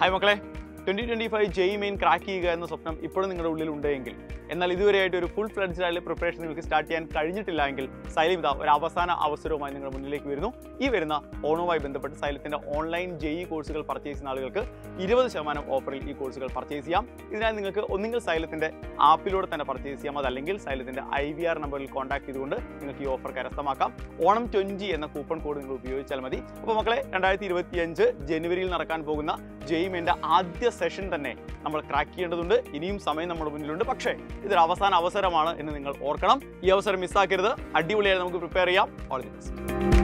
hi മക്കളെ twenty twenty five JEE main crack ചെയ്യുക എന്ന സ്വപ്നം ഇപ്പോഴും നിങ്ങളുടെ ഉള്ളിൽ ഉണ്ടെങ്കിൽ എന്നാൽ ഇതുവരെയായിട്ട് ഒരു ഫുൾ ഫ്ലഡ്ജ് ആയിട്ടുള്ള പ്രിപ്പറേഷൻ നിങ്ങൾക്ക് സ്റ്റാർട്ട് ചെയ്യാൻ കഴിഞ്ഞിട്ടില്ല എങ്കിൽ സൈലം ഇതാ ഒരു അവസാന അവസരവുമായി നിങ്ങളുടെ മുന്നിലേക്ക് വരുന്നു ഈ വരുന്ന ഓണവുമായി ബന്ധപ്പെട്ട് സൈലത്തിൻ്റെ ഓൺലൈൻ ജെയ് കോഴ്സുകൾ പർച്ചേസ് ചെയ്യുന്ന ആളുകൾക്ക് ഇരുപത് ശതമാനം ഓഫറിൽ ഈ കോഴ്സുകൾ പർച്ചേസ് ചെയ്യാം ഇതിനായി നിങ്ങൾക്ക് ഒന്നുകിൽ സൈലത്തിൻ്റെ ആപ്പിലൂടെ തന്നെ പർച്ചേസ് ചെയ്യാം അതല്ലെങ്കിൽ സൈലത്തിൻ്റെ ഐ വി ആർ നമ്പറിൽ കോൺടാക്ട് ചെയ്തുകൊണ്ട് നിങ്ങൾക്ക് ഈ ഓഫർ കരസ്ഥമാക്കാം ഓണം ട്വൻറ്റി എന്ന കൂപ്പൺ കോഡ് നിങ്ങൾ ഉപയോഗിച്ചാൽ മതി അപ്പോൾ മക്കളെ രണ്ടായിരത്തി ഇരുപത്തിയഞ്ച് ജനുവരിയിൽ നടക്കാൻ പോകുന്ന ജെയിമിൻ്റെ ആദ്യ സെഷൻ തന്നെ നമ്മൾ ക്രാക്ക് ചെയ്യേണ്ടതുണ്ട് ഇനിയും സമയം നമ്മുടെ മുന്നിലുണ്ട് പക്ഷേ ഇതൊരു അവസാന അവസരമാണ് എന്ന് നിങ്ങൾ ഓർക്കണം ഈ അവസരം മിസ്സാക്കരുത് അടിപൊളിയായി നമുക്ക് പ്രിപ്പയർ ചെയ്യാം ഓൾ ദി ബെസ്റ്റ്